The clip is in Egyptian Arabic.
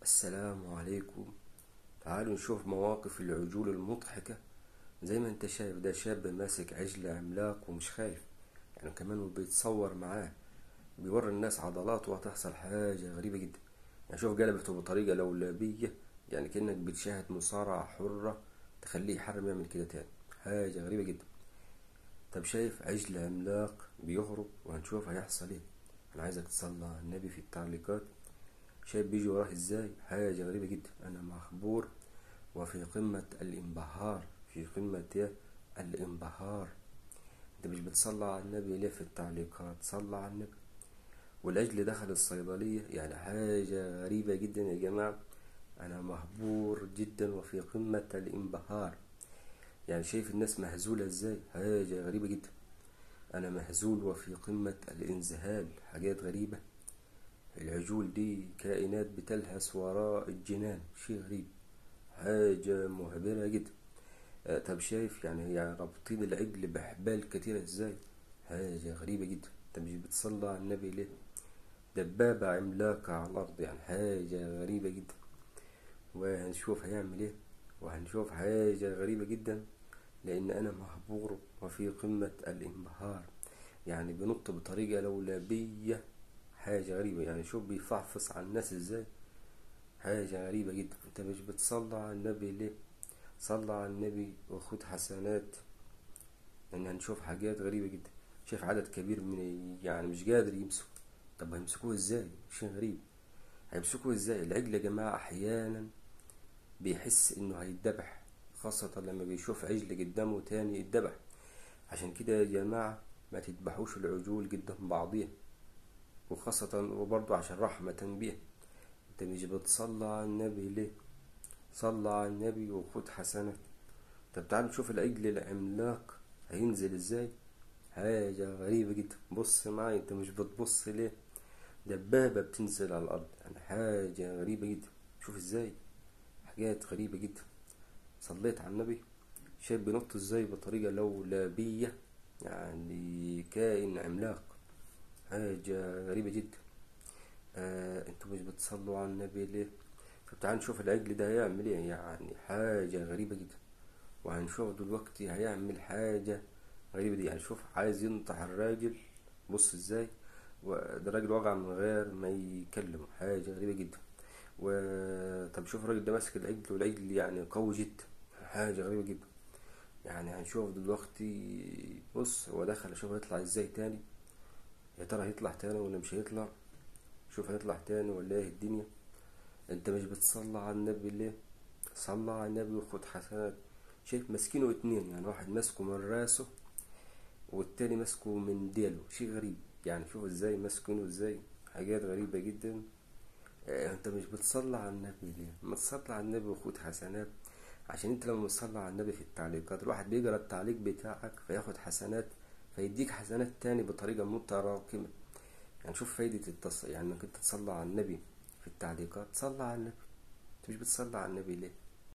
السلام عليكم تعالوا نشوف مواقف العجول المضحكة زي ما انت شايف ده شاب ماسك عجل عملاق ومش خايف يعني كمان بيتصور معاه بيوري الناس عضلاته وهتحصل حاجة غريبة جدا يعني شوف قلبته بطريقة لولبية يعني كأنك بتشاهد مصارعة حرة تخليه يحرم يعمل كده تاني حاجة غريبة جدا طب شايف عجل عملاق بيهرب وهنشوف هيحصل ايه انا عايزك تصلي على النبي في التعليقات شايف بيجي وراه ازاي حاجة غريبة جدا انا مخبور وفي قمة الانبهار في قمة إيه؟ الانبهار انت مش بتصلي على النبي ليه في التعليقات صلى على النبي والعجل دخل الصيدلية يعني حاجة غريبة جدا يا جماعة انا مهبور جدا وفي قمة الانبهار يعني شايف الناس مهزولة ازاي حاجة غريبة جدا انا مهزول وفي قمة الانذهال حاجات غريبة العجول دي كائنات بتلهث وراء الجنان شيء غريب حاجة مهبلة جدا آه، طب شايف يعني يعني رابطين العجل بحبال كتيرة ازاي حاجة غريبة جدا انت مش بتصلي على النبي ليه دبابة عملاقة على الأرض يعني حاجة غريبة جدا وهنشوف هيعمل ايه وهنشوف حاجة غريبة جدا لأن أنا مهبور وفي قمة الانبهار يعني بنط بطريقة لولبية حاجة غريبة يعني شوف بيفعفص على الناس ازاي حاجة غريبة جدا انت مش بتصلى على النبي ليه صلى على النبي وخد حسنات لان هنشوف حاجات غريبة جدا شايف عدد كبير من يعني مش قادر يمسك طب هيمسكوه ازاي شيء غريب هيمسكوه ازاي العجل يا جماعة احيانا بيحس انه هيتذبح خاصة لما بيشوف عجل قدامه تاني يتذبح عشان كده يا جماعة ما تذبحوش العجول قدام بعضيها وخاصة وبرضه عشان رحمة بيها انت مش بتصلى على النبي ليه صلى على النبي وخد حسنة طب تعال نشوف العجل العملاق هينزل ازاي حاجة غريبة جدا بص معايا انت مش بتبص ليه دبابة بتنزل على الأرض يعني حاجة غريبة جدا شوف ازاي حاجات غريبة جدا صليت على النبي شايف بينط ازاي بطريقة لولبية يعني كائن عملاق حاجة غريبة جدا آه انتوا مش بتصلوا على النبي ليه طب تعال نشوف العجل ده هيعمل ايه يعني حاجة غريبة جدا وهنشوف دلوقتي هيعمل حاجة غريبة دي يعني شوف عايز ينطح الراجل بص ازاي وده راجل وقع من غير ما يكلم حاجة غريبة جدا و طب شوف الراجل ده ماسك العجل والعجل يعني قوي جدا حاجة غريبة جدا يعني هنشوف دلوقتي بص هو دخل اشوف هيطلع ازاي تاني يا ترى هيطلع تاني ولا مش هيطلع شوف هيطلع تاني ولا ايه الدنيا انت مش بتصلى على النبي ليه صلى على النبي وخد حسنات شايف ماسكينه اتنين يعني واحد ماسكه من راسه والتاني ماسكه من ديله شيء غريب يعني شوف ازاي ماسكينه ازاي حاجات غريبة جدا اه انت مش بتصلى على النبي ليه ما تصلى على النبي وخد حسنات عشان انت لما بتصلى على النبي في التعليقات الواحد بيقرا التعليق بتاعك فياخد حسنات فيديك حسنات تاني بطريقة متراكمة يعني شوف فايدة التص... يعني انك انت تصلى على النبي في التعليقات صلى على النبي انت مش بتصلى على النبي ليه